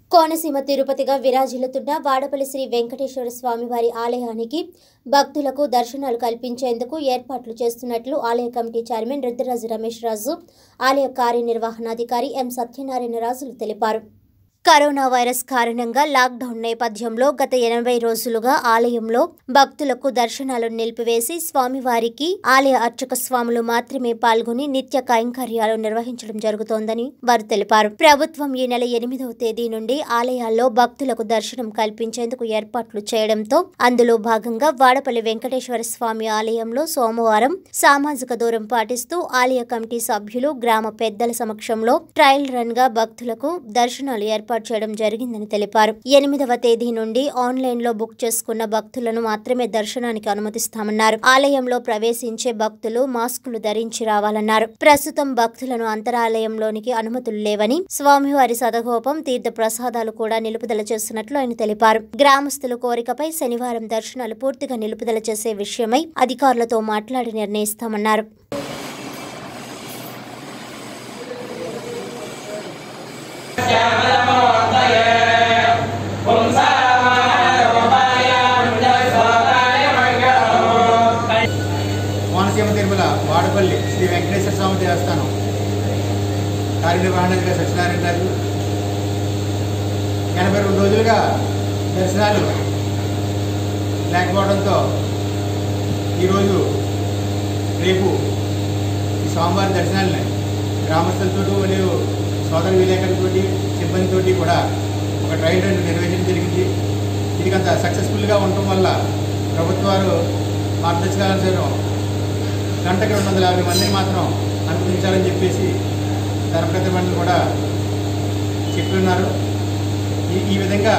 కోనసీమ తిరుపతిగా విరాజిల్లుతున్న వాడపల్లి శ్రీ వెంకటేశ్వర స్వామివారి ఆలయానికి భక్తులకు దర్శనాలు కల్పించేందుకు ఏర్పాట్లు చేస్తున్నట్లు ఆలయ కమిటీ చైర్మన్ రుద్రరాజు రమేష్ రాజు ఆలయ కార్యనిర్వహణాధికారి ఎం సత్యనారాయణ రాజులు తెలిపారు కరోనా వైరస్ కారణంగా లాక్డౌన్ నేపథ్యంలో గత ఎనభై రోజులుగా ఆలయంలో భక్తులకు దర్శనాలను నిలిపివేసి స్వామివారికి ఆలయ అర్చక స్వాములు మాత్రమే పాల్గొని నిత్య కైంకర్యాలు నిర్వహించడం జరుగుతోందని వారు తెలిపారు ప్రభుత్వం ఈ నెల ఎనిమిదవ తేదీ నుండి ఆలయాల్లో భక్తులకు దర్శనం కల్పించేందుకు ఏర్పాట్లు చేయడంతో అందులో భాగంగా వాడపల్లి వెంకటేశ్వర స్వామి ఆలయంలో సోమవారం సామాజిక దూరం పాటిస్తూ ఆలయ కమిటీ సభ్యులు గ్రామ పెద్దల సమక్షంలో ట్రయల్ రన్ గా భక్తులకు దర్శనాలు ఏర్పాటు చేయడం జరిగిందని తెలిపారు ఎనిమిదవ తేదీ నుండి ఆన్లైన్ లో బుక్ చేసుకున్న భక్తులను మాత్రమే దర్శనానికి అనుమతిస్తామన్నారు ఆలయంలో ప్రవేశించే భక్తులు మాస్కులు ధరించి రావాలన్నారు ప్రస్తుతం భక్తులను అంతరాలయంలోనికి అనుమతులు లేవని స్వామివారి సదగోపం తీర్థ ప్రసాదాలు కూడా నిలుపుదల చేస్తున్నట్లు ఆయన తెలిపారు గ్రామస్తుల కోరికపై శనివారం దర్శనాలు పూర్తిగా నిలుపుదల చేసే విషయమై అధికారులతో మాట్లాడి నిర్ణయిస్తామన్నారు కోనసీమ తిరుమల వాడపల్లి శ్రీ వెంకటేశ్వర స్వామి దేవస్థానం కార్యనిర్వహణాధికారి సత్యనారాయణ గారు ఎనభై రెండు రోజులుగా దర్శనాలు లేకపోవడంతో ఈరోజు రేపు ఈ స్వామివారి దర్శనాలని గ్రామస్తులతో మరియు సోదర విలేకరులతోటి సిబ్బందితోటి కూడా ఒక ట్రయల్ రన్ నిర్వహించడం జరిగింది ఇది కొంత సక్సెస్ఫుల్గా ఉండటం వల్ల ప్రభుత్వాలు మార్గదర్శకాలను గంటకి రెండు వందల యాభై మందిని మాత్రం అనుమతించాలని చెప్పేసి ధనప్రతి మండలి కూడా చెప్పి ఉన్నారు ఈ ఈ విధంగా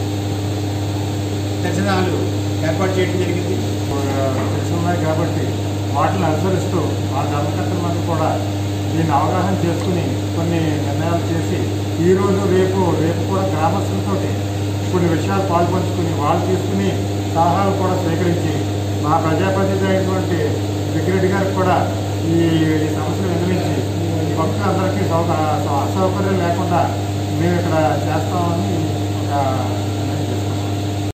దర్శనాలు ఏర్పాటు చేయడం జరిగింది తెలిసి ఉన్నాయి కాబట్టి వాటిని అనుసరిస్తూ ఆ ధర్మకర్తల మంది కూడా దీన్ని అవగాహన చేసుకుని కొన్ని నిర్ణయాలు చేసి ఈరోజు రేపు రేపు కూడా గ్రామస్తులతోటి కొన్ని విషయాలు పాల్పంచుకుని వాళ్ళు తీసుకుని సలహాలు కూడా స్వీకరించి మా ప్రజాప్రతినిధి అయినటువంటి సెక్రటరీ గారికి కూడా ఈ ఈ సమస్యను విన్నవించి ఈ భక్తులందరికీ సౌక అసౌకర్యం లేకుండా మేము ఇక్కడ చేస్తామని ఒక